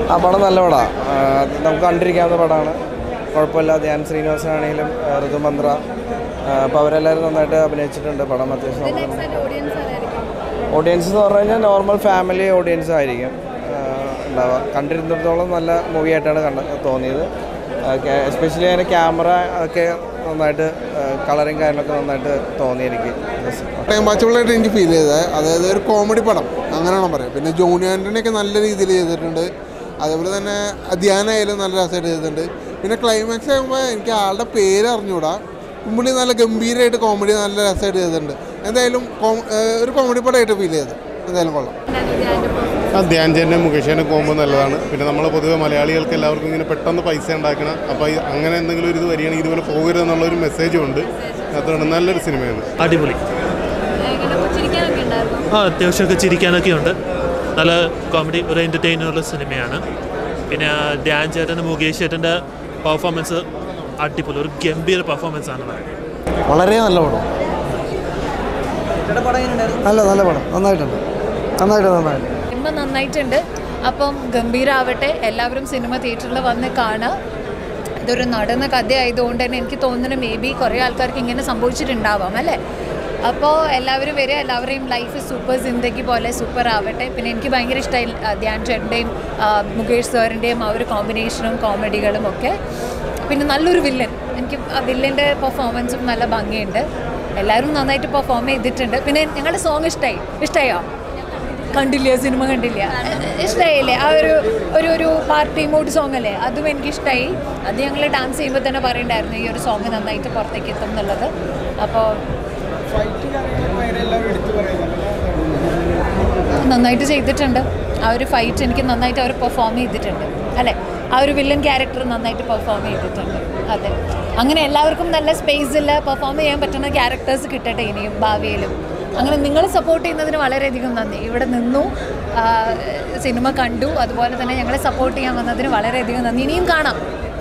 ആ പടം നല്ല പടമാണ് നമുക്ക് കണ്ടിരിക്കാവുന്ന പടമാണ് കുഴപ്പമില്ല ധ്യാൻ ശ്രീനിവാസനാണെങ്കിലും ആ, ഋതുമന്ത്ര അപ്പോൾ അവരെല്ലാവരും നന്നായിട്ട് അഭിനയിച്ചിട്ടുണ്ട് പടം അത്യാവശ്യം ഓഡിയൻസ് എന്ന് പറഞ്ഞു കഴിഞ്ഞാൽ നോർമൽ ഫാമിലി ഓഡിയൻസ് ആയിരിക്കും ആ, ഉണ്ടാവുക കണ്ടിരുന്നിടത്തോളം നല്ല മൂവി ആയിട്ടാണ് കണ്ട തോന്നിയത് എസ്പെഷ്യലി അതിൻ്റെ ക്യാമറ ഒക്കെ നന്നായിട്ട് കളറിങ് കാര്യങ്ങളൊക്കെ നന്നായിട്ട് തോന്നി എനിക്ക് ടൈം വാച്ചബിളായിട്ട് എനിക്ക് ഫീൽ ചെയ്തത് അതായത് ഒരു കോമഡി പടം അങ്ങനെയാണോ പറയാം പിന്നെ ജോണി ആൻ്റണിയൊക്കെ നല്ല രീതിയിൽ ചെയ്തിട്ടുണ്ട് അതേപോലെ തന്നെ ധ്യാനായാലും നല്ല രസമായിട്ട് ചെയ്തിട്ടുണ്ട് പിന്നെ ക്ലൈമാക്സ് ആകുമ്പോൾ എനിക്ക് ആളുടെ പേര് അറിഞ്ഞുകൂടാ പുള്ളി നല്ല ഗംഭീരമായിട്ട് കോമഡി നല്ല രസമായിട്ട് ചെയ്തിട്ടുണ്ട് എന്തായാലും കോ- ഏഹ് ഒരു കോമഡി പടമായിട്ട് ഫീൽ ചെയ്തു എന്തായാലും കൊള്ളാം ആ ധ്യാൻ ചേട്ടൻ്റെ മുകേഷേൻ്റെ കോമ്പോ നല്ലതാണ് പിന്നെ നമ്മൾ പൊതുവെ മലയാളികൾക്ക് എല്ലാവർക്കും ഇങ്ങനെ പെട്ടെന്ന് പൈസ ഉണ്ടാക്കണം അപ്പോൾ ഈ അങ്ങനെ എന്തെങ്കിലും ഒരു ഇത് വരികയാണെങ്കിൽ ഇതുപോലെ പോകരുത് എന്നുള്ളൊരു മെസ്സേജും ഉണ്ട് അതുകൊണ്ട് നല്ലൊരു സിനിമയാണ് അടിപൊളി ആ അത്യാവശ്യമൊക്കെ ചിരിക്കാനൊക്കെ ഉണ്ട് നല്ല കോമഡി ഒരു എൻ്റർടൈനുള്ള സിനിമയാണ് പിന്നെ ധ്യാൻ ചേട്ടൻ്റെ മുകേഷ് ചേട്ടൻ്റെ പെർഫോമൻസ് അടിപൊളി ഒരു ഗംഭീര പെർഫോമൻസ് ആണ് പറയുന്നത് വളരെ നല്ല പടം നല്ല നല്ല പടം നന്നായിട്ടുണ്ട് നന്നായിട്ട് നന്നായിട്ട് സിനിമ നന്നായിട്ടുണ്ട് അപ്പം ഗംഭീരാവട്ടെ എല്ലാവരും സിനിമ തിയേറ്ററിൽ വന്ന് കാണുക ഇതൊരു നടന്ന കഥയായതുകൊണ്ട് തന്നെ എനിക്ക് തോന്നുന്നു മേ ബി കുറേ ആൾക്കാർക്ക് ഇങ്ങനെ സംഭവിച്ചിട്ടുണ്ടാവാം അല്ലേ അപ്പോൾ എല്ലാവരും വരിക എല്ലാവരെയും ലൈഫ് സൂപ്പർ സിന്ദഗി പോലെ സൂപ്പർ ആവട്ടെ പിന്നെ എനിക്ക് ഭയങ്കര ഇഷ്ടമായി ധ്യാൻ ചേട്ടൻ്റെയും മുകേഷ് സാറിൻ്റെയും ആ ഒരു കോമ്പിനേഷനും കോമഡികളും ഒക്കെ പിന്നെ നല്ലൊരു വില്ലൻ എനിക്ക് ആ വില്ലൻ്റെ പെർഫോമൻസും നല്ല ഭംഗിയുണ്ട് എല്ലാവരും നന്നായിട്ട് പെർഫോം ചെയ്തിട്ടുണ്ട് പിന്നെ ഞങ്ങളുടെ സോങ് ഇഷ്ടമായി ഇഷ്ടമായോ കണ്ടില്ല സിനിമ കണ്ടില്ല ഇഷ്ടമായില്ലേ ആ ഒരു ഒരു ഒരു പാർട്ടി മൂഡ് സോങ് അല്ലേ അതും എനിക്ക് ഇഷ്ടമായി അത് ഞങ്ങൾ ഡാൻസ് ചെയ്യുമ്പോൾ തന്നെ പറയണ്ടായിരുന്നു ഈ ഒരു സോങ് നന്നായിട്ട് പുറത്തേക്ക് എത്തും എന്നുള്ളത് അപ്പോൾ നന്നായിട്ട് ചെയ്തിട്ടുണ്ട് ആ ഒരു ഫൈറ്റ് എനിക്ക് നന്നായിട്ട് അവർ പെർഫോം ചെയ്തിട്ടുണ്ട് അല്ലേ ആ ഒരു വില്ലൻ ക്യാരക്ടർ നന്നായിട്ട് പെർഫോം ചെയ്തിട്ടുണ്ട് അതെ അങ്ങനെ എല്ലാവർക്കും നല്ല സ്പേസിൽ പെർഫോം ചെയ്യാൻ പറ്റുന്ന ക്യാരക്ടേഴ്സ് കിട്ടട്ടെ ഇനിയും ഭാവിയിലും അങ്ങനെ നിങ്ങൾ സപ്പോർട്ട് ചെയ്യുന്നതിന് വളരെയധികം നന്ദി ഇവിടെ നിന്നു ആ, സിനിമ കണ്ടു അതുപോലെ തന്നെ ഞങ്ങളെ സപ്പോർട്ട് ചെയ്യാൻ വന്നതിന് വളരെയധികം നന്ദി ഇനിയും കാണാം